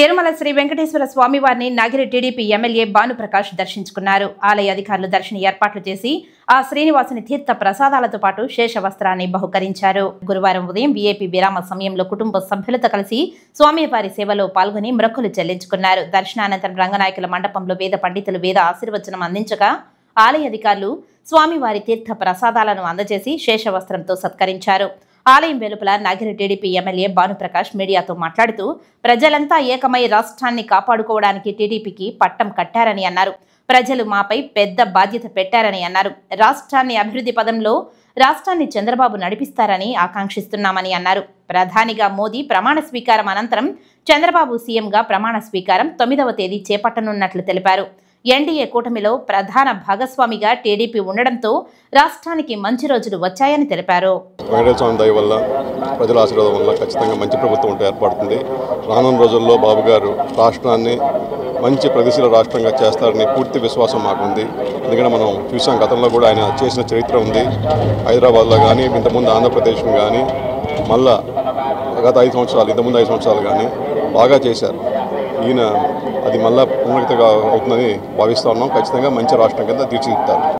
తిరుమల శ్రీ వెంకటేశ్వర స్వామివారిని Nagari TDP MLA Bhanuprakash దర్శించుకున్నారు ఆలయ అధికారులు దర్శన ఏర్పాట్లు చేసి ఆ శ్రీనివాసుని తీర్థ ప్రసాదాలతో పాటు శేష వస్త్రాన్ని బహుకరించారు గురువారం ఉదయం వీఐపీ విరామ సమయంలో కుటుంబ సభ్యులతో కలిసి స్వామివారి సేవలో పాల్గొని మొక్కులు చెల్లించుకున్నారు దర్శనానంతరం రంగనాయకుల మండపంలో వేద పండితులు వేద ఆశీర్వచనం అందించగా ఆలయ అధికారులు స్వామివారి తీర్థ ప్రసాదాలను అందజేసి శేషవస్త్రంతో సత్కరించారు ఆలయం వెలుపల నగర టీడీపీ ఎమ్మెల్యే భానుప్రకాష్ మీడియాతో మాట్లాడుతూ ప్రజలంతా ఏకమై రాష్ట్రాన్ని కాపాడుకోవడానికి టీడీపీకి పట్టం కట్టారని అన్నారు ప్రజలు మాపై పెద్ద బాధ్యత పెట్టారని అన్నారు రాష్ట్రాన్ని అభివృద్ధి పదంలో రాష్ట్రాన్ని చంద్రబాబు నడిపిస్తారని ఆకాంక్షిస్తున్నామని అన్నారు ప్రధానిగా మోదీ ప్రమాణ స్వీకారం అనంతరం చంద్రబాబు సీఎంగా ప్రమాణ స్వీకారం తొమ్మిదవ తేదీ చేపట్టనున్నట్లు తెలిపారు ఎన్డీఏ కూటమిలో ప్రధాన భాగస్వామిగా టీడీపీ ఉండడంతో రాష్ట్రానికి మంచి రోజులు వచ్చాయని తెలిపారు వెంకటేశ్వర స్వామి దయ వల్ల ప్రజల ఆశీర్వాదం వల్ల ఖచ్చితంగా మంచి ప్రభుత్వం ఉంటే ఏర్పడుతుంది రానున్న రోజుల్లో బాబు గారు రాష్ట్రాన్ని మంచి ప్రగతిశీల రాష్ట్రంగా చేస్తారని పూర్తి విశ్వాసం మాకుంది ఎందుకంటే మనం చూసాం గతంలో కూడా ఆయన చేసిన చరిత్ర ఉంది హైదరాబాద్లో కానీ ఇంతకుముందు ఆంధ్రప్రదేశ్ కానీ మళ్ళా గత ఐదు సంవత్సరాలు ఇంతకుముందు ఐదు సంవత్సరాలు కానీ బాగా చేశారు ఈయన అది మళ్ళా పునరుక్తిగా అవుతుందని భావిస్తూ ఉన్నాం ఖచ్చితంగా మంచి రాష్ట్రం కింద తీర్చిదిద్దుతారు